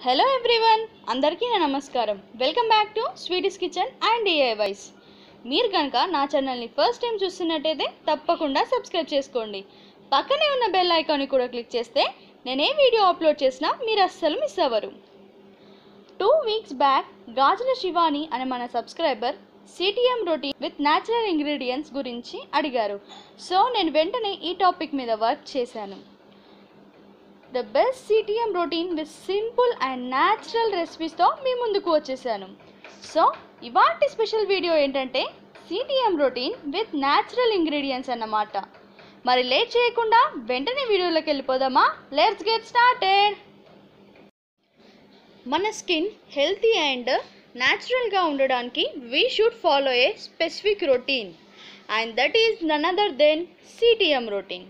hello everyone అందరికీ నా నమస్కారం welcome back to Sweety's kitchen and DIYs మీరు కనుక నా ఛానల్ని ఫస్ట్ టైం చూస్తున్నట్టయితే తప్పకుండా సబ్స్క్రైబ్ చేసుకోండి పక్కనే ఉన్న బెల్ ఐకాన్ని కూడా క్లిక్ చేస్తే నేను ఏ వీడియో అప్లోడ్ చేసినా మీరు అస్సలు మిస్ అవ్వరు two weeks back Gajula Shivani అనే మన subscriber CTM routine with natural ingredients గురించి అడిగారు సో నేను వెంటనే ఈ టాపిక్ మీద వర్క్ చేశాను the best CTM routine with simple and natural రెసిపీస్తో మీ ముందుకు వచ్చేసాను సో ఇవాటి స్పెషల్ వీడియో ఏంటంటే CTM routine with natural ingredients అన్నమాట మరి లేట్ చేయకుండా వెంటనే వీడియోలోకి వెళ్ళిపోదామా లెట్స్ గెట్ స్టార్టెడ్ మన స్కిన్ హెల్తీ అండ్ న్యాచురల్గా ఉండడానికి we should follow a specific routine and that is none other than CTM routine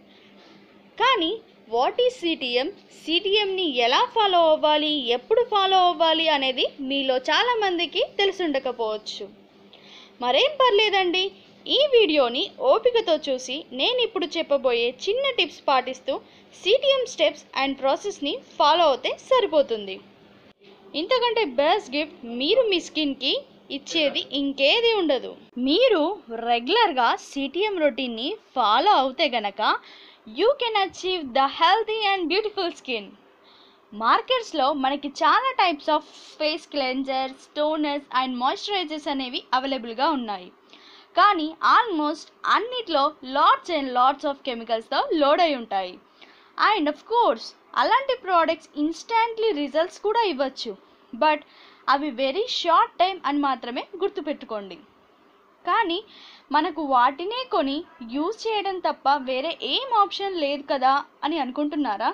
కానీ వాట్ ఈజ్ సిటిఎం సిటిఎంని ఎలా ఫాలో అవ్వాలి ఎప్పుడు ఫాలో అవ్వాలి అనేది మీలో చాలామందికి తెలిసుండకపోవచ్చు మరేం పర్లేదండి ఈ వీడియోని ఓపికతో చూసి నేను ఇప్పుడు చెప్పబోయే చిన్న టిప్స్ పాటిస్తూ సిటిఎం స్టెప్స్ అండ్ ప్రాసెస్ని ఫాలో అవుతే సరిపోతుంది ఇంతకంటే బెస్ట్ గిఫ్ట్ మీరు మీ స్కిన్కి ఇచ్చేది ఇంకేది ఉండదు మీరు రెగ్యులర్గా సిటిఎం రొటీన్ని ఫాలో అవుతే గనక you can achieve the healthy and beautiful skin మార్కెట్స్లో మనకి చాలా types of face cleansers toners and moisturisers అనేవి అవైలబుల్గా ఉన్నాయి కానీ ఆల్మోస్ట్ అన్నిట్లో లాట్స్ అండ్ లాట్స్ ఆఫ్ కెమికల్స్తో లోడ్ అయి ఉంటాయి అండ్ అఫ్ కోర్స్ అలాంటి ప్రోడక్ట్స్ ఇన్స్టాంట్లీ రిజల్ట్స్ కూడా ఇవ్వచ్చు బట్ అవి వెరీ షార్ట్ టైం అని మాత్రమే గుర్తుపెట్టుకోండి కానీ మనకు వాటినే కొని యూజ్ చేయడం తప్ప వేరే ఏం ఆప్షన్ లేదు కదా అని అనుకుంటున్నారా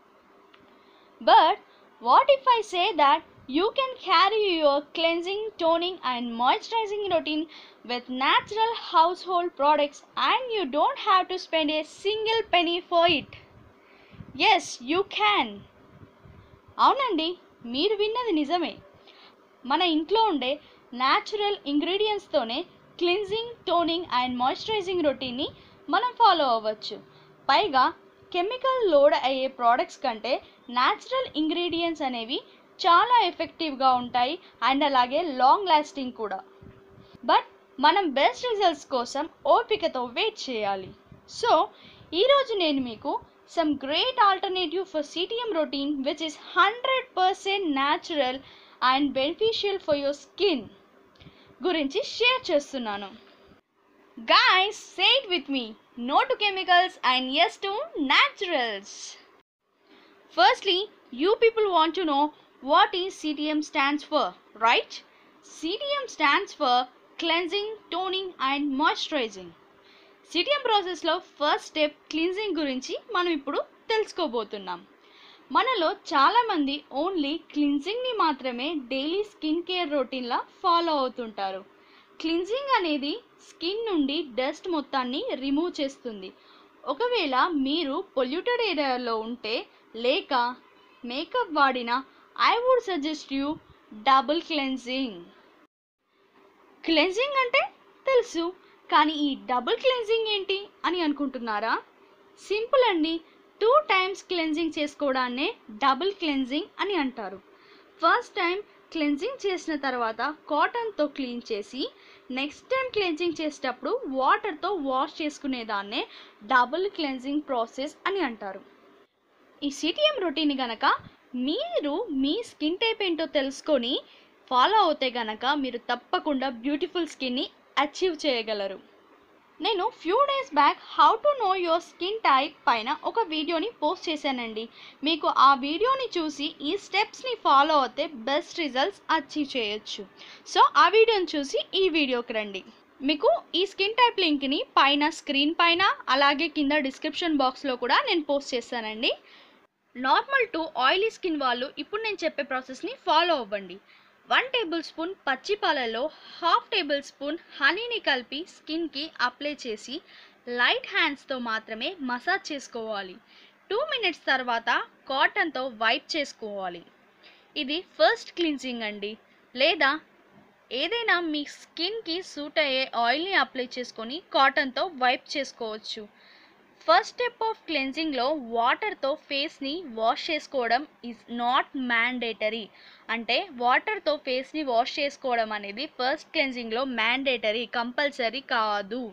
but what if I say that you can carry your cleansing toning and moisturising routine with natural household products and you don't have to spend a single penny for it yes you can అవునండి మీరు విన్నది నిజమే మన ఇంట్లో ఉండే natural ఇంగ్రీడియంట్స్తోనే cleansing toning and moisturising రొటీన్ని మనం ఫాలో అవ్వచ్చు పైగా కెమికల్ లోడ్ అయ్యే ప్రోడక్ట్స్ కంటే న్యాచురల్ ఇంగ్రీడియంట్స్ అనేవి చాలా ఎఫెక్టివ్గా ఉంటాయి అండ్ అలాగే లాంగ్ లాస్టింగ్ కూడా బట్ మనం బెస్ట్ రిజల్ట్స్ కోసం ఓపికతో వెయిట్ చేయాలి సో ఈరోజు నేను మీకు some great alternative for CTM routine which is hundred percent natural and beneficial for your skin గురించి షేర్ చేస్తున్నాను guys say with me no to chemicals and yes to naturals firstly you people want to know what is CTM stands for right CTM stands for cleansing toning and moisturising CTM ప్రాసెస్లో first step cleansing గురించి మనం ఇప్పుడు తెలుసుకోబోతున్నాం మనలో చాలామంది only క్లిన్జింగ్ని మాత్రమే daily skin care రొటీన్లా ఫాలో అవుతుంటారు క్లిన్జింగ్ అనేది స్కిన్ నుండి డస్ట్ మొత్తాన్ని రిమూవ్ చేస్తుంది ఒకవేళ మీరు పొల్యూటెడ్ ఏరియాలో ఉంటే లేక మేకప్ వాడినా I would suggest you double cleansing cleansing అంటే తెలుసు కానీ ఈ డబుల్ క్లెన్జింగ్ ఏంటి అని అనుకుంటున్నారా సింపుల్ అండి టూ టైమ్స్ క్లెన్జింగ్ చేసుకోవడాన్నే డబుల్ క్లెన్జింగ్ అని అంటారు ఫస్ట్ టైం క్లెన్జింగ్ చేసిన తర్వాత కాటన్తో క్లీన్ చేసి నెక్స్ట్ టైం క్లెన్జింగ్ చేసేటప్పుడు వాటర్తో వాష్ చేసుకునేదాన్నే డబుల్ క్లెన్జింగ్ ప్రాసెస్ అని అంటారు ఈ సిటిఎం రొటీన్ గనక మీరు మీ స్కిన్ టైప్ ఏంటో తెలుసుకొని ఫాలో అవుతే గనక మీరు తప్పకుండా బ్యూటిఫుల్ స్కిన్ని అచీవ్ చేయగలరు నేను few days back how to know your skin type పైన ఒక వీడియోని పోస్ట్ చేశానండి మీకు ఆ వీడియోని చూసి ఈ స్టెప్స్ని ఫాలో అవుతే బెస్ట్ రిజల్ట్స్ అచీవ్ చేయొచ్చు సో ఆ వీడియోని చూసి ఈ వీడియోకి రండి మీకు ఈ స్కిన్ టైప్ లింక్ని పైన స్క్రీన్ పైన అలాగే కింద డిస్క్రిప్షన్ బాక్స్లో కూడా నేను పోస్ట్ చేస్తానండి నార్మల్ టు ఆయిలీ స్కిన్ వాళ్ళు ఇప్పుడు నేను చెప్పే ప్రాసెస్ని ఫాలో అవ్వండి వన్ టేబుల్ స్పూన్ పచ్చి పాలలో హాఫ్ టేబుల్ స్పూన్ హనీని కలిపి స్కిన్కి అప్లై చేసి లైట్ హ్యాండ్స్తో మాత్రమే మసాజ్ చేసుకోవాలి టూ మినిట్స్ తర్వాత కాటన్తో వైప్ చేసుకోవాలి ఇది ఫస్ట్ క్లిన్జింగ్ అండి లేదా ఏదైనా మీ స్కిన్కి సూట్ అయ్యే ఆయిల్ని అప్లై చేసుకొని కాటన్తో వైప్ చేసుకోవచ్చు ఫస్ట్ స్టెప్ ఆఫ్ క్లెన్జింగ్లో వాటర్తో ఫేస్ని వాష్ చేసుకోవడం ఈజ్ నాట్ మ్యాండేటరీ అంటే వాటర్తో ఫేస్ని వాష్ చేసుకోవడం అనేది ఫస్ట్ క్లెన్జింగ్లో మ్యాండేటరీ కంపల్సరీ కాదు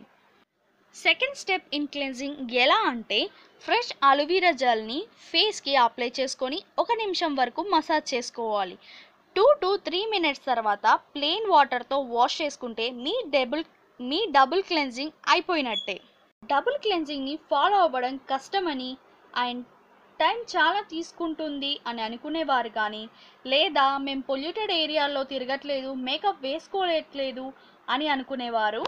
సెకండ్ స్టెప్ ఇన్ క్లెన్జింగ్ ఎలా అంటే ఫ్రెష్ అలోవీరా జెల్ని ఫేస్కి అప్లై చేసుకొని ఒక నిమిషం వరకు మసాజ్ చేసుకోవాలి టూ టు త్రీ మినిట్స్ తర్వాత ప్లెయిన్ వాటర్తో వాష్ చేసుకుంటే మీ డబుల్ మీ డబుల్ క్లెన్జింగ్ అయిపోయినట్టే డబుల్ క్లెన్జింగ్ని ఫాలో అవ్వడం కష్టమని అండ్ టైం చాలా తీసుకుంటుంది అని అనుకునేవారు కానీ లేదా మేము పొల్యూటెడ్ ఏరియాల్లో తిరగట్లేదు మేకప్ వేసుకోలేట్లేదు అని అనుకునేవారు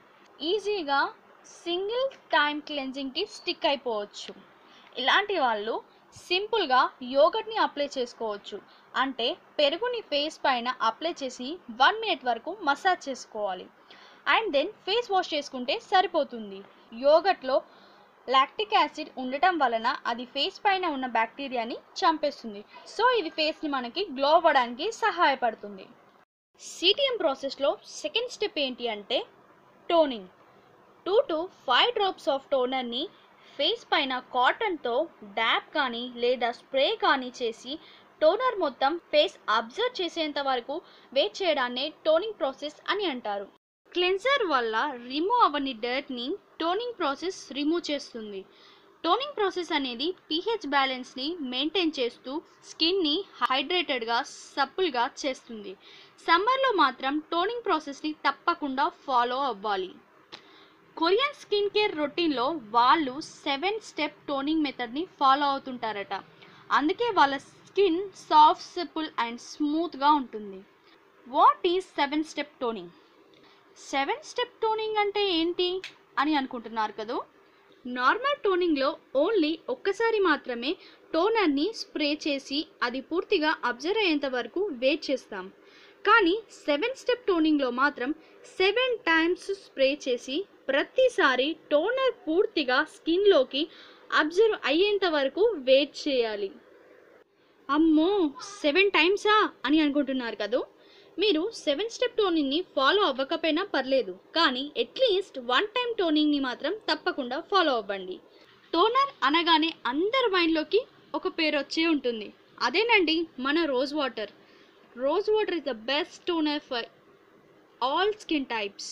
ఈజీగా సింగిల్ టైం క్లెన్జింగ్కి స్టిక్ అయిపోవచ్చు ఇలాంటి వాళ్ళు సింపుల్గా యోగట్ని అప్లై చేసుకోవచ్చు అంటే పెరుగుని ఫేస్ పైన అప్లై చేసి వన్ మినిట్ వరకు మసాజ్ చేసుకోవాలి అండ్ దెన్ ఫేస్ వాష్ చేసుకుంటే సరిపోతుంది యోగట్లో లాక్టిక్ యాసిడ్ ఉండటం వలన అది ఫేస్ పైన ఉన్న బ్యాక్టీరియాని చంపేస్తుంది సో ఇది ఫేస్ని మనకి గ్లో అవ్వడానికి సహాయపడుతుంది సిటిఎం ప్రాసెస్లో సెకండ్ స్టెప్ ఏంటి అంటే toning two to five drops of టోనర్ని ఫేస్ పైన కాటన్తో డ్యాప్ కానీ లేదా స్ప్రే కానీ చేసి టోనర్ మొత్తం ఫేస్ అబ్జర్వ్ చేసేంత వరకు వెయిట్ చేయడాన్నే టోనింగ్ ప్రాసెస్ అని అంటారు క్లెన్సర్ వల్ల రిమూవ్ అవ్వని డర్ట్ని టోనింగ్ ప్రాసెస్ రిమూవ్ చేస్తుంది టోనింగ్ ప్రాసెస్ అనేది పీహెచ్ బ్యాలెన్స్ని మెయింటైన్ చేస్తూ స్కిన్ని హైడ్రేటెడ్గా సప్పుల్గా చేస్తుంది సమ్మర్లో మాత్రం టోనింగ్ ప్రాసెస్ని తప్పకుండా ఫాలో అవ్వాలి కొరియన్ స్కిన్ కేర్ రొటీన్లో వాళ్ళు సెవెన్ స్టెప్ టోనింగ్ మెథడ్ని ఫాలో అవుతుంటారట అందుకే వాళ్ళ స్కిన్ సాఫ్ట్ సిపుల్ అండ్ స్మూత్గా ఉంటుంది what is seven step toning seven step toning అంటే ఏంటి అని అనుకుంటున్నారు కదూ నార్మల్ టోనింగ్లో ఓన్లీ ఒక్కసారి మాత్రమే టోనర్ని స్ప్రే చేసి అది పూర్తిగా అబ్జర్వ్ అయ్యేంత వరకు వెయిట్ చేస్తాం కానీ సెవెన్ స్టెప్ టోనింగ్లో మాత్రం సెవెన్ టైమ్స్ స్ప్రే చేసి ప్రతిసారి టోనర్ పూర్తిగా స్కిన్లోకి అబ్జర్వ్ అయ్యేంత వరకు వెయిట్ చేయాలి అమ్మో సెవెన్ టైమ్సా అని అనుకుంటున్నారు కదూ మీరు సెవెన్ స్టెప్ టోనింగ్ని ఫాలో అవ్వకపోయినా పర్లేదు కానీ అట్లీస్ట్ వన్ టైం టోనింగ్ని మాత్రం తప్పకుండా ఫాలో అవ్వండి టోనర్ అనగానే అందరి మైండ్లోకి ఒక పేరు వచ్చే ఉంటుంది అదేనండి మన rose water rose water is the best toner for all skin types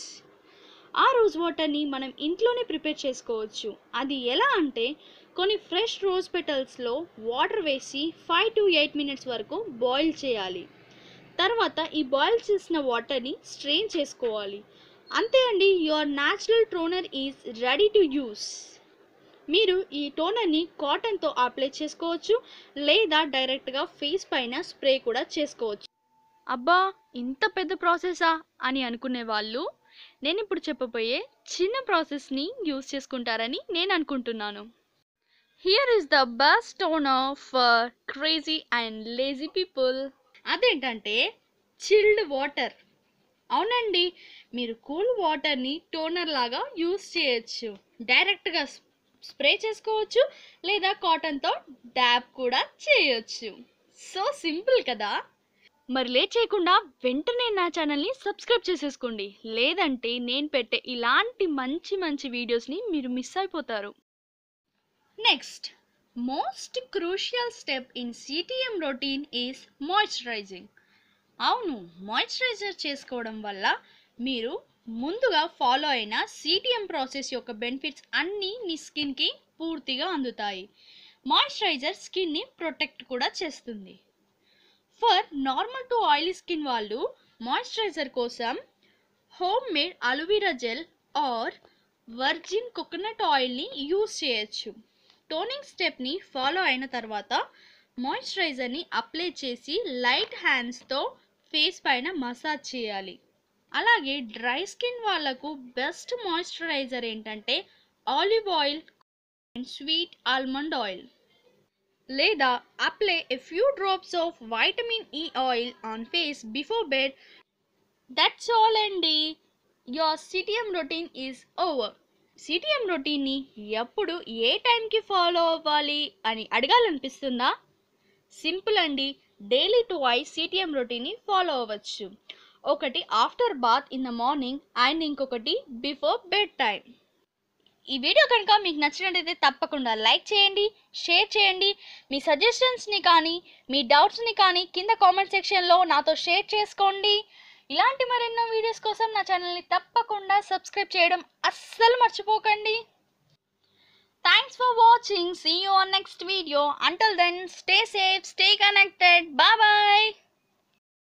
ఆ రోజ్ వాటర్ని మనం ఇంట్లోనే ప్రిపేర్ చేసుకోవచ్చు అది ఎలా అంటే కొన్ని ఫ్రెష్ రోజ్ పెటల్స్లో వాటర్ వేసి ఫైవ్ టు ఎయిట్ మినిట్స్ వరకు బాయిల్ చేయాలి తర్వాత ఈ బాయిల్ చేసిన వాటర్ని స్ట్రెయిన్ చేసుకోవాలి అంతే అండి your natural toner is ready to use మీరు ఈ టోనర్ని కాటన్తో అప్లై చేసుకోవచ్చు లేదా డైరెక్ట్గా ఫేస్ పైన స్ప్రే కూడా చేసుకోవచ్చు అబ్బా ఇంత పెద్ద ప్రాసెసా అని అనుకునే వాళ్ళు నేను ఇప్పుడు చెప్పబోయే చిన్న ప్రాసెస్ని యూస్ చేసుకుంటారని నేను అనుకుంటున్నాను here is the best toner for crazy and lazy people అదేంటంటే చిల్డ్ వాటర్ అవునండి మీరు కూల్ వాటర్ని టోనర్ లాగా యూస్ చేయొచ్చు డైరెక్ట్గా స్ప్రే చేసుకోవచ్చు లేదా కాటన్తో డ్యాప్ కూడా చేయొచ్చు సో సింపుల్ కదా మరి లేట్ చేయకుండా వెంటనే నా ఛానల్ని సబ్స్క్రైబ్ చేసేసుకోండి లేదంటే నేను పెట్టే ఇలాంటి మంచి మంచి వీడియోస్ని మీరు మిస్ అయిపోతారు next most crucial step in CTM routine is moisturising అవును మాయిశ్చరైజర్ చేసుకోవడం వల్ల మీరు ముందుగా ఫాలో అయిన సిటిఎం ప్రాసెస్ యొక్క బెనిఫిట్స్ అన్నీ మీ స్కిన్కి పూర్తిగా అందుతాయి మాయిశ్చరైజర్ స్కిన్ని ప్రొటెక్ట్ కూడా చేస్తుంది for normal to oily skin వాళ్ళు మాయిశ్చరైజర్ కోసం home made aloe vera gel or virgin coconut ఆయిల్ని యూస్ చేయొచ్చు టోనింగ్ స్టెప్ని ఫాలో అయిన తర్వాత మాయిశ్చరైజర్ని అప్లై చేసి లైట్ హ్యాండ్స్తో ఫేస్ పైన మసాజ్ చేయాలి అలాగే డ్రై స్కిన్ వాళ్ళకు బెస్ట్ మాయిశ్చరైజర్ ఏంటంటే olive oil and sweet almond oil లేదా apply a few drops of vitamin E oil on face before bed that's all అండి your CTM routine is over CTM రొటీన్ని ఎప్పుడు ఏ టైంకి ఫాలో అవ్వాలి అని అడగాలనిపిస్తుందా సింపుల్ అండి డైలీ టు ఐ సిటిఎం రొటీన్ని ఫాలో అవ్వచ్చు ఒకటి after bath in the morning and ఇంకొకటి బిఫోర్ బెడ్ టైం ఈ వీడియో కనుక మీకు నచ్చినట్టయితే తప్పకుండా లైక్ చేయండి షేర్ చేయండి మీ సజెషన్స్ని కానీ మీ డౌట్స్ని కానీ కింద కామెంట్ సెక్షన్లో నాతో షేర్ చేసుకోండి ఇలాంటి మరెన్నో వీడియోస్ కోసం నా ఛానల్ని తప్పకుండా సబ్స్క్రైబ్ చేయడం అస్సలు మర్చిపోకండి thanks for watching see you on next video until then stay safe stay connected bye bye